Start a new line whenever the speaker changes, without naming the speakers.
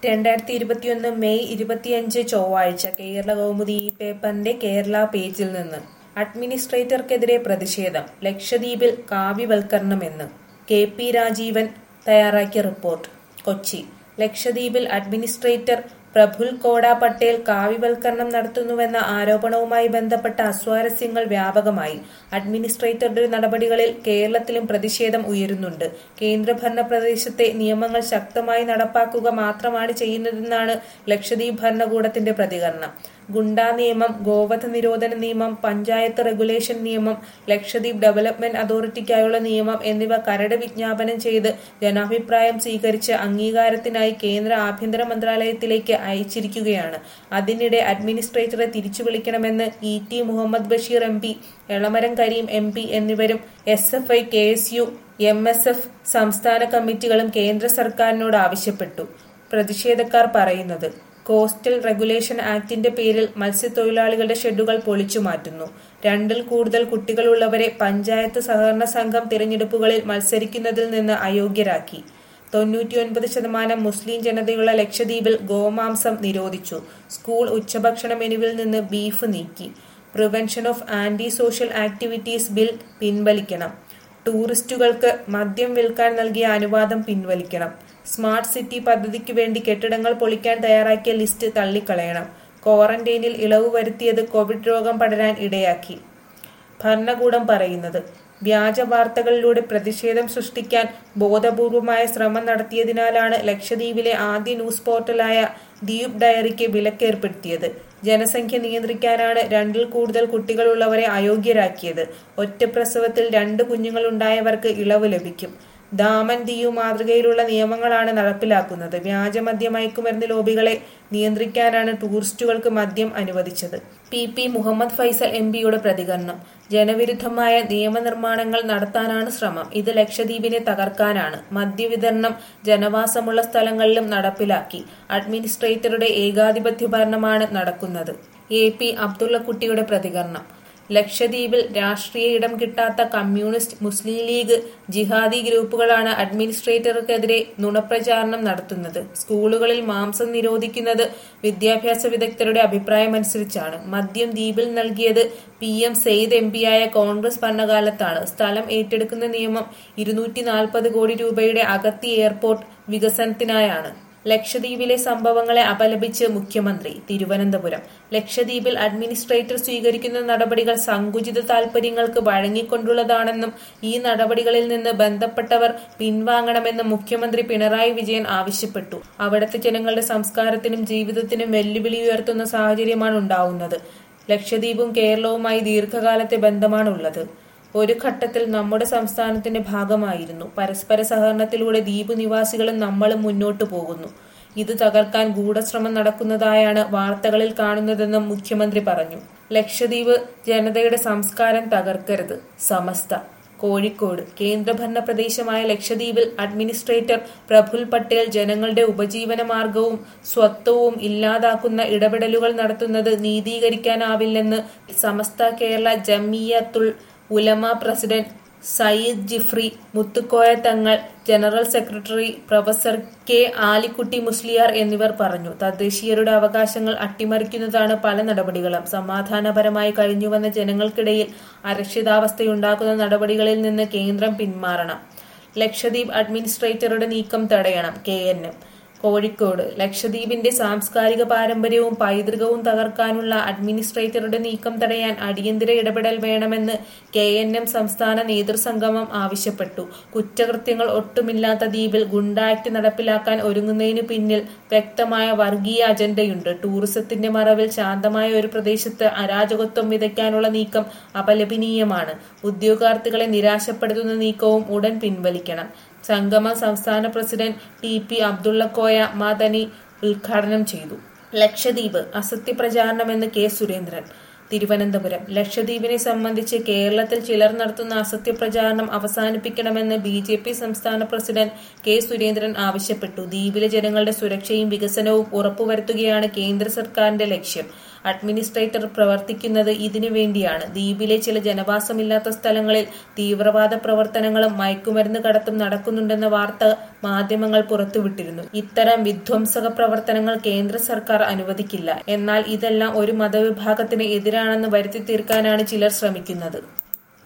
രണ്ടായിരത്തി ഇരുപത്തിയൊന്ന് മെയ് ഇരുപത്തിയഞ്ച് ചൊവ്വാഴ്ച കേരള കൗമുദി ഈ പേപ്പറിന്റെ കേരള പേജിൽ നിന്ന് അഡ്മിനിസ്ട്രേറ്റർക്കെതിരെ പ്രതിഷേധം ലക്ഷദ്വീപിൽ കാവ്യവൽക്കരണമെന്ന് കെ പി രാജീവൻ തയ്യാറാക്കിയ റിപ്പോർട്ട് കൊച്ചി ലക്ഷദ്വീപിൽ അഡ്മിനിസ്ട്രേറ്റർ പ്രഫുൽ കോട പട്ടേൽ കാവ്യവൽക്കരണം നടത്തുന്നുവെന്ന ആരോപണവുമായി ബന്ധപ്പെട്ട അസ്വാരസ്യങ്ങൾ വ്യാപകമായി അഡ്മിനിസ്ട്രേറ്ററുടെ നടപടികളിൽ കേരളത്തിലും പ്രതിഷേധം ഉയരുന്നുണ്ട് കേന്ദ്രഭരണ പ്രദേശത്തെ നിയമങ്ങൾ ശക്തമായി നടപ്പാക്കുക മാത്രമാണ് ചെയ്യുന്നതെന്നാണ് ലക്ഷദ്വീപ് ഭരണകൂടത്തിന്റെ പ്രതികരണം ഗുണ്ടാ നിയമം ഗോവധ നിരോധന നിയമം പഞ്ചായത്ത് റെഗുലേഷൻ നിയമം ലക്ഷദ്വീപ് ഡെവലപ്മെന്റ് അതോറിറ്റിക്കായുള്ള നിയമം എന്നിവ കരട് വിജ്ഞാപനം ചെയ്ത് ജനാഭിപ്രായം സ്വീകരിച്ച് അംഗീകാരത്തിനായി കേന്ദ്ര ആഭ്യന്തര മന്ത്രാലയത്തിലേക്ക് അയച്ചിരിക്കുകയാണ് അതിനിടെ അഡ്മിനിസ്ട്രേറ്ററെ തിരിച്ചു വിളിക്കണമെന്ന് E T Muhammad Basheer M P Elamaram Kareem M P എന്നിവരും S F I K S U M S F സംസ്ഥാന കമ്മിറ്റികളും കേന്ദ്ര സർക്കാരിനോട് ആവശ്യപ്പെട്ടു പ്രതിഷേധക്കാർ പറയുന്നത് കോസ്റ്റൽ റെഗുലേഷൻ ആക്ടിന്റെ പേരിൽ മത്സ്യത്തൊഴിലാളികളുടെ ഷെഡുകൾ പൊളിച്ചു മാറ്റുന്നു രണ്ടിൽ കൂടുതൽ കുട്ടികളുള്ളവരെ പഞ്ചായത്ത് സഹകരണ സംഘം തിരഞ്ഞെടുപ്പുകളിൽ മത്സരിക്കുന്നതിൽ നിന്ന് അയോഗ്യരാക്കി തൊണ്ണൂറ്റിയൊൻപത് ശതമാനം മുസ്ലിം ജനതയുള്ള ലക്ഷദ്വീപിൽ ഗോമാംസം നിരോധിച്ചു സ്കൂൾ ഉച്ചഭക്ഷണ മെനുവിൽ നിന്ന് ബീഫ് നീക്കി prevention of anti social activities bill പിൻവലിക്കണം ടൂറിസ്റ്റുകൾക്ക് മദ്യം വിൽക്കാൻ നൽകിയ അനുവാദം പിൻവലിക്കണം സ്മാർട്ട് സിറ്റി പദ്ധതിക്ക് വേണ്ടി കെട്ടിടങ്ങൾ പൊളിക്കാൻ തയ്യാറാക്കിയ ലിസ്റ്റ് തള്ളിക്കളയണം ക്വാറന്റൈനിൽ ഇളവ് വരുത്തിയത് കോവിഡ് രോഗം പടരാൻ ഇടയാക്കി ഭരണകൂടം പറയുന്നത് വ്യാജ വാർത്തകളിലൂടെ പ്രതിഷേധം സൃഷ്ടിക്കാൻ ബോധപൂർവമായ ശ്രമം നടത്തിയതിനാലാണ് ലക്ഷദ്വീപിലെ ആദ്യ ന്യൂസ് പോർട്ടലായ ദ്വീപ് ഡയറിക്ക് വിലക്കേർപ്പെടുത്തിയത് ജനസംഖ്യ നിയന്ത്രിക്കാനാണ് രണ്ടിൽ കൂടുതൽ കുട്ടികളുള്ളവരെ അയോഗ്യരാക്കിയത് ഒറ്റ പ്രസവത്തിൽ രണ്ട് കുഞ്ഞുങ്ങളുണ്ടായവർക്ക് ഇളവ് ലഭിക്കും ദാമൻ ദിയു മാതൃകയിലുള്ള നിയമങ്ങളാണ് നടപ്പിലാക്കുന്നത് വ്യാജമദ്യ മയക്കുമരുന്ന് ലോബികളെ നിയന്ത്രിക്കാനാണ് ടൂറിസ്റ്റുകൾക്ക് മദ്യം അനുവദിച്ചത് P P Muhammad Faizal M പിയുടെ പ്രതികരണം ജനവിരുദ്ധമായ നിയമനിർമ്മാണങ്ങൾ നടത്താനാണ് ശ്രമം ഇത് ലക്ഷദ്വീപിനെ തകർക്കാനാണ് മദ്യവിതരണം ജനവാസമുള്ള സ്ഥലങ്ങളിലും നടപ്പിലാക്കി അഡ്മിനിസ്ട്രേറ്ററുടെ ഏകാധിപത്യ ഭരണമാണ് നടക്കുന്നത് എ പി അബ്ദുള്ളക്കുട്ടിയുടെ പ്രതികരണം ലക്ഷദ്വീപിൽ രാഷ്ട്രീയ ഇടം കിട്ടാത്ത കമ്മ്യൂണിസ്റ്റ് മുസ്ലിം ലീഗ് ജിഹാദി ഗ്രൂപ്പുകളാണ് അഡ്മിനിസ്ട്രേറ്റർക്കെതിരെ നുണപ്രചാരണം നടത്തുന്നത് സ്കൂളുകളിൽ മാംസം നിരോധിക്കുന്നത് വിദ്യാഭ്യാസ വിദഗ്ധരുടെ അഭിപ്രായമനുസരിച്ചാണ് മദ്യം ദ്വീപിൽ നൽകിയത് പി എം സെയ്ദ് എം പിയായ കോൺഗ്രസ് ഭരണകാലത്താണ് സ്ഥലം ഏറ്റെടുക്കുന്ന നിയമം ഇരുന്നൂറ്റി നാൽപ്പത് കോടി രൂപയുടെ അഗത്തി എയർപോർട്ട് വികസനത്തിനായാണ് ലക്ഷദ്വീപിലെ സംഭവങ്ങളെ അപലപിച്ച് മുഖ്യമന്ത്രി തിരുവനന്തപുരം ലക്ഷദ്വീപിൽ അഡ്മിനിസ്ട്രേറ്റർ സ്വീകരിക്കുന്ന നടപടികൾ സങ്കുചിത താൽപര്യങ്ങൾക്ക് വഴങ്ങിക്കൊണ്ടുള്ളതാണെന്നും ഈ നടപടികളിൽ നിന്ന് ബന്ധപ്പെട്ടവർ പിൻവാങ്ങണമെന്നും മുഖ്യമന്ത്രി പിണറായി വിജയൻ ആവശ്യപ്പെട്ടു അവിടുത്തെ ജനങ്ങളുടെ സംസ്കാരത്തിനും ജീവിതത്തിനും വെല്ലുവിളി ഉയർത്തുന്ന സാഹചര്യമാണ് ഉണ്ടാവുന്നത് ലക്ഷദ്വീപും കേരളവുമായി ദീർഘകാലത്തെ ബന്ധമാണുള്ളത് ഒരു ഘട്ടത്തിൽ നമ്മുടെ സംസ്ഥാനത്തിന്റെ ഭാഗമായിരുന്നു പരസ്പര സഹകരണത്തിലൂടെ ദ്വീപ് നിവാസികളും നമ്മളും മുന്നോട്ടു പോകുന്നു ഇത് തകർക്കാൻ ഗൂഢശ്രമം നടക്കുന്നതായാണ് വാർത്തകളിൽ കാണുന്നതെന്നും മുഖ്യമന്ത്രി പറഞ്ഞു ലക്ഷദ്വീപ് ജനതയുടെ സംസ്കാരം തകർക്കരുത് സമസ്ത കോഴിക്കോട് കേന്ദ്രഭരണ പ്രദേശമായ ലക്ഷദ്വീപിൽ അഡ്മിനിസ്ട്രേറ്റർ പ്രഫുൽ പട്ടേൽ ജനങ്ങളുടെ ഉപജീവന മാർഗവും സ്വത്വവും ഇല്ലാതാക്കുന്ന ഇടപെടലുകൾ നടത്തുന്നത് നീതീകരിക്കാനാവില്ലെന്ന് Samastha Kerala Jamiyyathul Ulama president Sayyid Jifri Muthukoya Thangal general secretary professor K Alikutty Musliyar എന്നിവർ പറഞ്ഞു തദ്ദേശീയരുടെ അവകാശങ്ങൾ അട്ടിമറിക്കുന്നതാണ് പല നടപടികളും സമാധാനപരമായി കഴിഞ്ഞുവന്ന ജനങ്ങൾക്കിടയിൽ അരക്ഷിതാവസ്ഥയുണ്ടാക്കുന്ന നടപടികളിൽ നിന്ന് കേന്ദ്രം പിന്മാറണം ലക്ഷദ്വീപ് അഡ്മിനിസ്ട്രേറ്ററുടെ നീക്കം തടയണം കെ എൻ എം കോഴിക്കോട് ലക്ഷദ്വീപിന്റെ സാംസ്കാരിക പാരമ്പര്യവും പൈതൃകവും തകർക്കാനുള്ള അഡ്മിനിസ്ട്രേറ്ററുടെ നീക്കം തടയാൻ അടിയന്തര ഇടപെടൽ വേണമെന്ന് കെ എൻ എം സംസ്ഥാന നേതൃസംഗമം ആവശ്യപ്പെട്ടു കുറ്റകൃത്യങ്ങൾ ഒട്ടുമില്ലാത്ത ദ്വീപിൽ ഗുണ്ടാക്ട് നടപ്പിലാക്കാൻ ഒരുങ്ങുന്നതിന് പിന്നിൽ വ്യക്തമായ വർഗീയ അജണ്ടയുണ്ട് ടൂറിസത്തിന്റെ മറവിൽ ശാന്തമായ ഒരു പ്രദേശത്ത് അരാജകത്വം വിതയ്ക്കാനുള്ള നീക്കം അപലപനീയമാണ് ഉദ്യോഗാർത്ഥികളെ നിരാശപ്പെടുത്തുന്ന നീക്കവും ഉടൻ പിൻവലിക്കണം സംഗമ സംസ്ഥാന president T P Abdullakoya Mathani ഉദ്ഘാടനം ചെയ്തു ലക്ഷദ്വീപ് അസത്യപ്രചാരണമെന്ന് കെ സുരേന്ദ്രൻ തിരുവനന്തപുരം ലക്ഷദ്വീപിനെ സംബന്ധിച്ച് കേരളത്തിൽ ചിലർ നടത്തുന്ന അസത്യപ്രചാരണം അവസാനിപ്പിക്കണമെന്ന് ബി ജെ പി സംസ്ഥാന പ്രസിഡന്റ് കെ സുരേന്ദ്രൻ ആവശ്യപ്പെട്ടു ദ്വീപിലെ ജനങ്ങളുടെ സുരക്ഷയും വികസനവും ഉറപ്പുവരുത്തുകയാണ് കേന്ദ്ര സർക്കാരിന്റെ ലക്ഷ്യം അഡ്മിനിസ്ട്രേറ്റർ പ്രവർത്തിക്കുന്നത് ഇതിനു വേണ്ടിയാണ് ദ്വീപിലെ ചില ജനവാസമില്ലാത്ത സ്ഥലങ്ങളിൽ തീവ്രവാദ പ്രവർത്തനങ്ങളും മയക്കുമരുന്ന് കടത്തും നടക്കുന്നുണ്ടെന്ന വാർത്ത മാധ്യമങ്ങൾ പുറത്തുവിട്ടിരുന്നു ഇത്തരം വിധ്വംസക പ്രവർത്തനങ്ങൾ കേന്ദ്ര സർക്കാർ അനുവദിക്കില്ല എന്നാൽ ഇതെല്ലാം ഒരു മതവിഭാഗത്തിന് എതിരാണെന്ന് വരുത്തി തീർക്കാനാണ് ചിലർ ശ്രമിക്കുന്നത്